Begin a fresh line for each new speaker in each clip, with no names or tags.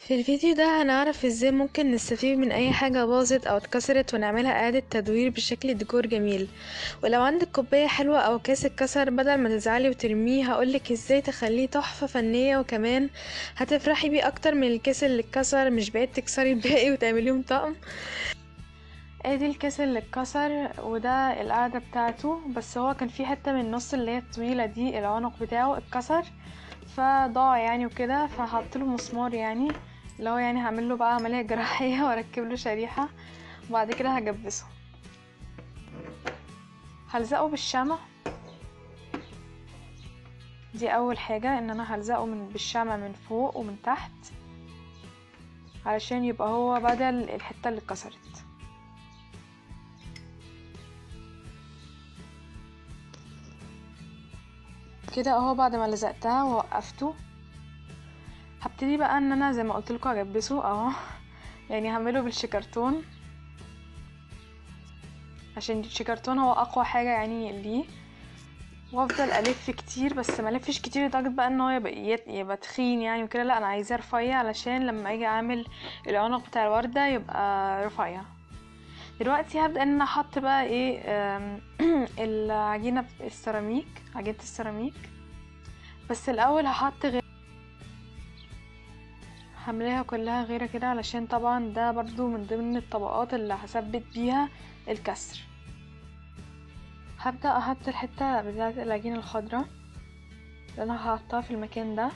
في الفيديو ده هنعرف ازاي ممكن نستفيد من اي حاجة باظت او اتكسرت ونعملها اعادة تدوير بشكل ديكور جميل ولو عندك كوباية حلوة او كاس اتكسر بدل ما تزعلي وترميه هقولك ازاي تخليه تحفة فنية وكمان هتفرحي بيه اكتر من الكاس اللي اتكسر مش بقيت تكسري الباقي وتعمليهم طقم ادي الكاس اللي اتكسر وده القاعدة بتاعته بس هو كان في حتة من النص اللي هي الطويلة دي العنق بتاعه اتكسر فضاع يعني وكده فحطله مسمار يعني اللي هو يعني هعمل له بقى عملية جراحية واركب له شريحة وبعد كده هجبسه هلزقه بالشمع دي اول حاجة ان انا هلزقه من بالشمع من فوق ومن تحت علشان يبقى هو بدل الحتة اللي اتكسرت كده اهو بعد ما لزقتها ووقفته هبتدي بقى ان انا زي ما قلت لكم اجبسه اهو يعني هعمله بالشيكرتون عشان الشيكرتون هو اقوى حاجه يعني ليه وافضل الف كتير بس ما الفش كتير لدرجه بقى ان هو يبقى يبقى تخين يعني وكده لا انا عايزاه رفيع علشان لما اجي اعمل العنق بتاع الورده يبقى رفيع دلوقتي هبدا ان انا احط بقى ايه العجينه السيراميك عجينه السيراميك بس الاول هحط غير هملاها كلها غيره كده علشان طبعا ده برضو من ضمن الطبقات اللي هثبت بيها الكسر هبدا احط الحته بتاعه العجينه الخضراء اللي انا هحطها في المكان ده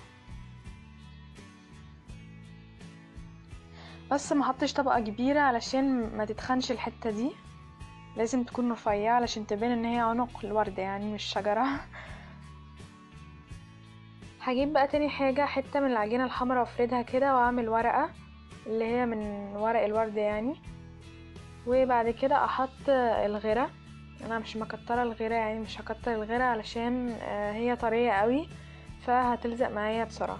بس ما حطش طبقه كبيره علشان ما تتخنش الحته دي لازم تكون رفيعه علشان تبان ان هي عنق الورده يعني مش شجره هجيب بقى تاني حاجة حتة من العجينة الحمراء وافردها كده واعمل ورقة اللي هي من ورق الورد يعني وبعد كده احط الغيرة انا مش مكترة الغيرة يعني مش هكتر الغيرة علشان هي طرية قوي فهتلزق معايا بسرعة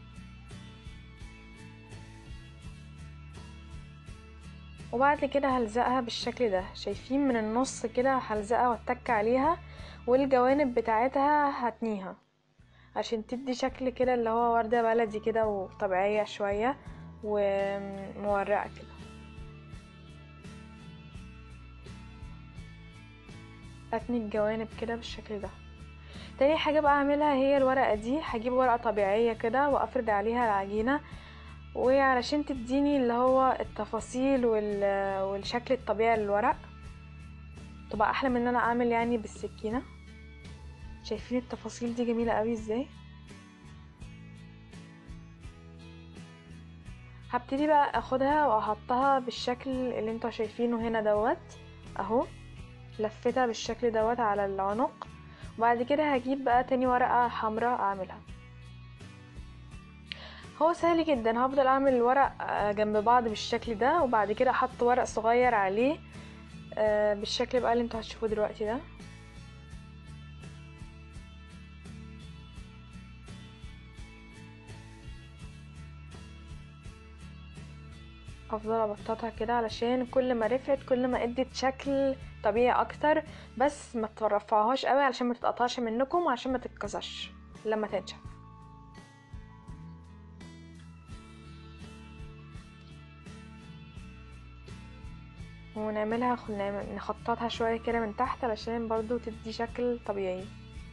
وبعد كده هلزقها بالشكل ده شايفين من النص كده هلزقها واتك عليها والجوانب بتاعتها هتنيها عشان تدي شكل كده اللي هو وردة بلدي كده وطبيعية شوية ومورقة كده اتني الجوانب كده بالشكل ده تاني حاجة بقى اعملها هي الورقة دي هجيب ورقة طبيعية كده وافرد عليها العجينة وعلشان تديني اللي هو التفاصيل والشكل الطبيعي للورق تبقى احلى من ان انا اعمل يعني بالسكينه شايفين التفاصيل دي جميلة قوي ازاي هبتدي بقى اخدها واحطها بالشكل اللي انتوا شايفينه هنا دوت اهو لفتها بالشكل دوت على العنق وبعد كده هجيب بقى تاني ورقة حمراء اعملها هو سهل جدا هفضل اعمل الورق جنب بعض بالشكل ده وبعد كده احط ورق صغير عليه بالشكل بقى اللي انتوا هتشوفوه دلوقتي ده افضل ابططها كده علشان كل ما رفعت كل ما ادت شكل طبيعي اكتر بس ما ترفعوهاش قوي علشان ما تتقطعش منكم وعشان ما تتكسرش لما تنشف ونعملها نخططها شوية كده من تحت علشان برضو تدي شكل طبيعي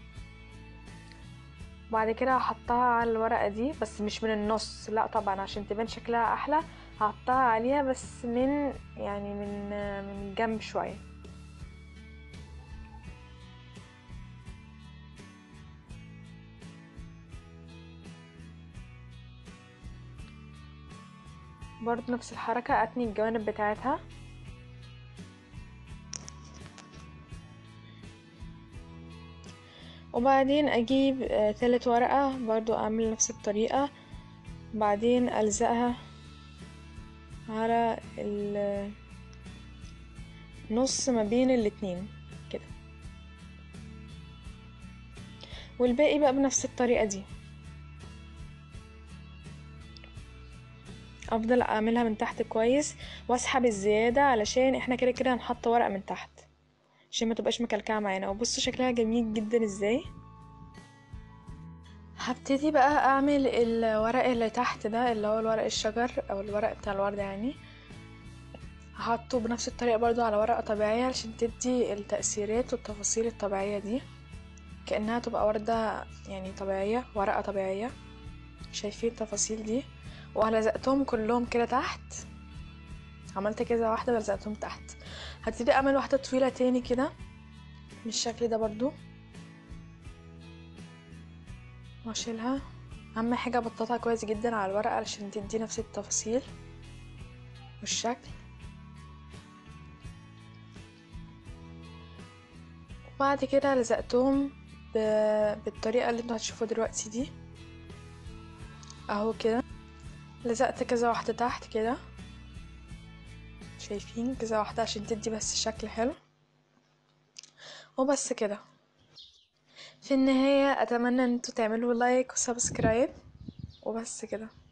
وبعد كده هحطها على الورقة دي بس مش من النص لا طبعا عشان تبان شكلها احلى هحطها عليها بس من يعني من من جنب شويه برضو نفس الحركة اتني الجوانب بتاعتها وبعدين اجيب ثالث ورقة برضو اعمل نفس الطريقة بعدين الزقها على النص ما بين الاتنين كده والباقي بقى بنفس الطريقة دي افضل اعملها من تحت كويس واسحب الزيادة علشان احنا كده كده هنحط ورق من تحت عشان ما تبقاش مكلكعة معانا وبصوا شكلها جميل جدا ازاي هبتدي بقى اعمل الورق اللي تحت ده اللي هو الورق الشجر او الورق بتاع الوردة يعني هحطه بنفس الطريقة برضو على ورقة طبيعية عشان تدي التأثيرات والتفاصيل الطبيعية دي كأنها تبقى وردة يعني طبيعية ورقة طبيعية شايفين التفاصيل دي ولزقتهم كلهم كده تحت عملت كذا واحدة ولزقتهم تحت هبتدي اعمل واحدة طويلة تاني كده بالشكل ده برضو واشيلها اهم حاجة بططها كويس جدا على الورقة علشان تدي نفس التفاصيل والشكل وبعد كده لزقتهم ب... بالطريقة اللي انتوا هتشوفوها دلوقتي دي اهو كده لزقت كذا واحدة تحت كده شايفين كذا واحدة عشان تدي بس شكل حلو وبس كده في النهاية اتمنى ان انتوا تعملوا لايك وسبسكرايب وبس كده